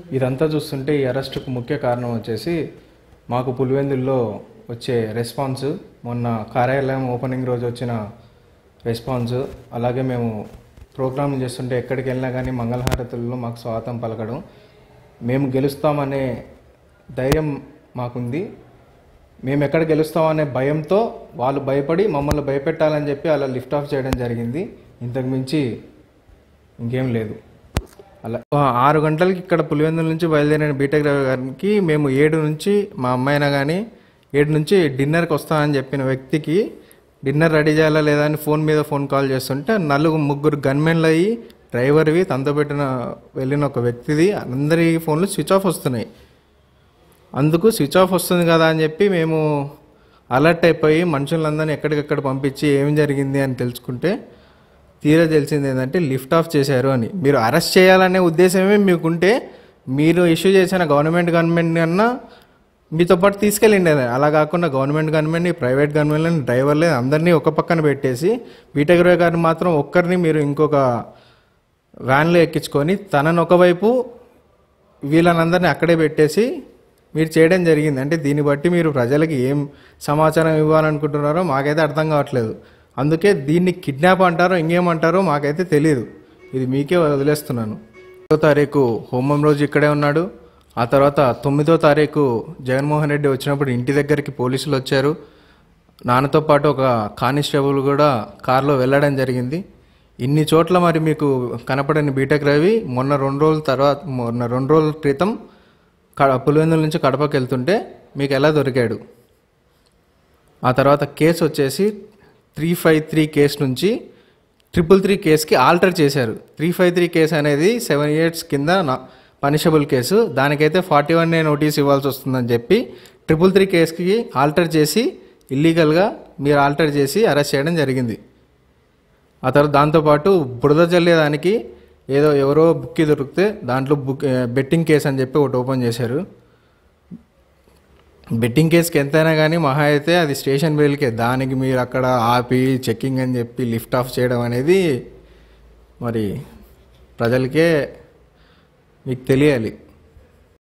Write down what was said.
ఇదంతా చూస్తుంటే ఈ అరెస్టుకు ముఖ్య కారణం వచ్చేసి మాకు పులివెందుల్లో వచ్చే రెస్పాన్స్ మొన్న కార్యాలయం ఓపెనింగ్ రోజు వచ్చిన రెస్పాన్స్ అలాగే మేము ప్రోగ్రామ్ చేస్తుంటే ఎక్కడికి వెళ్ళినా కానీ మంగళహారతుల్లో మాకు స్వాగతం పలకడం మేము గెలుస్తామనే ధైర్యం మాకుంది మేము ఎక్కడ గెలుస్తామనే భయంతో వాళ్ళు భయపడి మమ్మల్ని భయపెట్టాలని చెప్పి అలా లిఫ్ట్ ఆఫ్ చేయడం జరిగింది ఇంతకు మించి ఇంకేం లేదు అలా ఆ, ఆరు గంటలకి ఇక్కడ పులివెందుల నుంచి బయలుదేరిన బీటెక్ రవి గారికి మేము ఏడు నుంచి మా అమ్మాయినా కానీ ఏడు నుంచి డిన్నర్కి వస్తానని చెప్పిన వ్యక్తికి డిన్నర్ రెడీ చేయాలా లేదా అని ఫోన్ మీద ఫోన్ కాల్ చేస్తుంటే నలుగురు ముగ్గురు గన్మెన్లు అయ్యి డ్రైవర్వి తనతో పెట్టిన వెళ్ళిన ఒక వ్యక్తిది అందరి ఫోన్లు స్విచ్ ఆఫ్ వస్తున్నాయి అందుకు స్విచ్ ఆఫ్ వస్తుంది కదా అని చెప్పి మేము అలర్ట్ అయిపోయి మనుషులందరినీ ఎక్కడికక్కడ పంపించి ఏం జరిగింది అని తెలుసుకుంటే తీరా తెలిసింది ఏంటంటే లిఫ్ట్ ఆఫ్ చేశారు అని మీరు అరెస్ట్ చేయాలనే ఉద్దేశమే మీకుంటే మీరు ఇష్యూ చేసిన గవర్నమెంట్ గవర్నమెంట్ అన్నా మీతో పాటు తీసుకెళ్ళండి అది. అలా కాకుండా గవర్నమెంట్ గవర్నమెంట్ని ప్రైవేట్ గవర్నమెంట్ని డ్రైవర్లే అందరినీ ఒక పక్కన పెట్టేసి బీటెక్ రవి గారిని మాత్రం ఒక్కరిని మీరు ఇంకొక వ్యాన్లో ఎక్కించుకొని తనను ఒకవైపు వీళ్ళనందరినీ అక్కడే పెట్టేసి మీరు చేయడం జరిగింది అంటే దీన్ని బట్టి మీరు ప్రజలకి ఏం సమాచారం ఇవ్వాలనుకుంటున్నారో మాకైతే అర్థం కావట్లేదు అందుకే దీన్ని కిడ్నాప్ అంటారో ఇంకేమంటారో మాకైతే తెలియదు ఇది మీకే వదిలేస్తున్నాను తొమ్మిదో తారీఖు హోమం రోజు ఇక్కడే ఉన్నాడు ఆ తర్వాత తొమ్మిదో తారీఖు జగన్మోహన్ రెడ్డి వచ్చినప్పుడు ఇంటి దగ్గరికి పోలీసులు వచ్చారు నాన్నతో పాటు ఒక కానిస్టేబుల్ కూడా కారులో వెళ్ళడం జరిగింది ఇన్ని చోట్ల మరి మీకు కనపడని బీటెక్ రవి మొన్న రెండు రోజుల తర్వాత మొన్న రెండు రోజుల క్రితం క పులివెందుల నుంచి కడపకి వెళ్తుంటే మీకు ఎలా దొరికాడు ఆ తర్వాత కేసు వచ్చేసి త్రీ ఫైవ్ త్రీ కేసు నుంచి ట్రిపుల్ త్రీ కేసుకి ఆల్టర్ చేశారు త్రీ ఫైవ్ త్రీ కేసు అనేది సెవెన్ ఇయర్స్ కింద పనిషబుల్ కేసు దానికైతే ఫార్టీ వన్ ఏ నోటీస్ ఇవ్వాల్సి వస్తుందని చెప్పి ట్రిపుల్ త్రీ కేసుకి ఆల్టర్ చేసి ఇల్లీగల్గా మీరు ఆల్టర్ చేసి అరెస్ట్ చేయడం జరిగింది ఆ తర్వాత దాంతోపాటు బురద జల్లేదానికి ఏదో ఎవరో బుక్కి దొరికితే దాంట్లో బుక్ బెట్టింగ్ కేసు అని చెప్పి ఒకటి ఓపెన్ చేశారు బెట్టింగ్ కేసుకి ఎంతైనా కానీ మహా అయితే అది స్టేషన్ బెయిల్కే దానికి మీరు అక్కడ ఆపి చెక్కింగ్ అని చెప్పి లిఫ్ట్ ఆఫ్ చేయడం అనేది మరి ప్రజలకే మీకు తెలియాలి